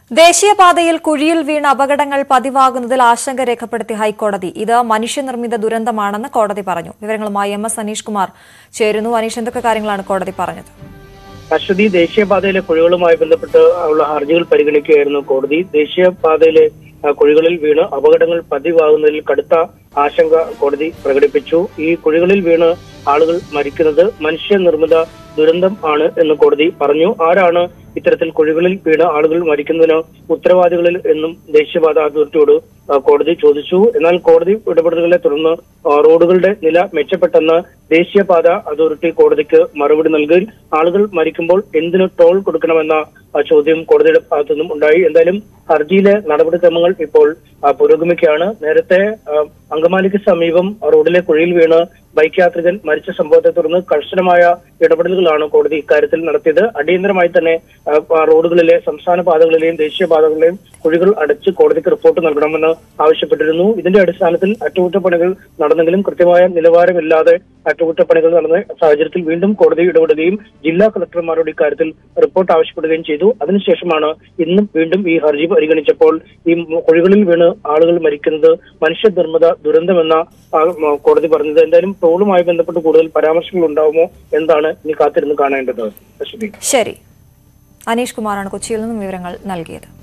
ദേശീയപാതയിൽ കുഴിയിൽ വീണ അപകടങ്ങൾ പതിവാകുന്നതിൽ ആശങ്ക രേഖപ്പെടുത്തി ഹൈക്കോടതി ഇത് മനുഷ്യനിർമ്മിത ദുരന്തമാണെന്ന് കോടതി പറഞ്ഞു വിവരങ്ങളുമായി എം എസ് അനീഷ് കുമാർ ചേരുന്നു അനീഷ് എന്തൊക്കെ കാര്യങ്ങളാണ് കോടതി പറഞ്ഞത് അശ്വതി ദേശീയപാതയിലെ കുഴികളുമായി ബന്ധപ്പെട്ട് ഉള്ള ഹർജികൾ പരിഗണിക്കുകയായിരുന്നു കോടതി ദേശീയപാതയിലെ ആ, കുഴികളിൽ വീണ് അപകടങ്ങൾ പതിവാകുന്നതിൽ കടുത്ത ആശങ്ക കോടതി പ്രകടിപ്പിച്ചു ഈ കുഴികളിൽ വീണ് ആളുകൾ മരിക്കുന്നത് മനുഷ്യനിർമ്മിത ദുരന്തം ആണ് എന്ന് കോടതി പറഞ്ഞു ആരാണ് ഇത്തരത്തിൽ കുഴികളിൽ വീണ് ആളുകൾ മരിക്കുന്നതിന് ഉത്തരവാദികളിൽ എന്നും ദേശീയപാത അതോറിറ്റിയോട് ആ, കോടതി ചോദിച്ചു എന്നാൽ കോടതി ഇടപെടലുകളെ തുടർന്ന് ആ, റോഡുകളുടെ നില മെച്ചപ്പെട്ടെന്ന് ദേശീയപാത അതോറിറ്റി കോടതിക്ക് മറുപടി നൽകുകയും ആളുകൾ മരിക്കുമ്പോൾ എന്തിന് ടോൾ കൊടുക്കണമെന്ന ആ, ചോദ്യം കോടതിയുടെ ഭാഗത്തു നിന്നും ഉണ്ടായി എന്തായാലും ഹർജിയിലെ നടപടിക്രമങ്ങൾ ഇപ്പോൾ ആ, പുരോഗമിക്കുകയാണ് നേരത്തെ ആ, അങ്കമാലിക്ക് സമീപം റോഡിലെ കുഴിയിൽ വീണ് ബൈക്ക് യാത്രികൻ മരിച്ച സംഭവത്തെ തുടർന്ന് കർശനമായ ഇടപെടലുകളാണ് കോടതി ഇക്കാര്യത്തിൽ നടത്തിയത് അടിയന്തരമായി തന്നെ ആ, ആ, റോഡുകളിലെ സംസ്ഥാന പാതകളിലെയും ദേശീയ പാതകളിലെയും കുഴികൾ അടച്ച് കോടതിക്ക് റിപ്പോർട്ട് നൽകണമെന്ന് ആവശ്യപ്പെട്ടിരുന്നു ഇതിന്റെ അടിസ്ഥാനത്തിൽ അറ്റകുറ്റപ്പണികൾ നടന്നെങ്കിലും കൃത്യമായ നിലവാരമില്ലാതെ അറ്റകുറ്റപ്പണികൾ നടന്ന സാഹചര്യത്തിൽ വീണ്ടും കോടതി ഇടപെടുകയും ജില്ലാ കളക്ടർമാരോട് ഇക്കാര്യത്തിൽ റിപ്പോർട്ട് ആവശ്യപ്പെടുകയും ചെയ്തു അതിനുശേഷമാണ് ഇന്നും വീണ്ടും ഈ ഹർജി പരിഗണിച്ചപ്പോൾ ഈ കുഴികളിൽ വീണ് ആളുകൾ മരിക്കുന്നത് മനുഷ്യനിർമ്മിത ദുരന്തമെന്ന ആ, മ, കോടതി പറഞ്ഞത് എന്തായാലും ടോളുമായി ബന്ധപ്പെട്ട് കൂടുതൽ പരാമർശങ്ങൾ ഉണ്ടാവുമോ എന്താണ് ഇനി കാത്തിരുന്ന് കാണേണ്ടത് അശ്വതി ശരി അനീഷ് കുമാറാണ് കൊച്ചിയിൽ നിന്നും വിവരങ്ങൾ നൽകിയത്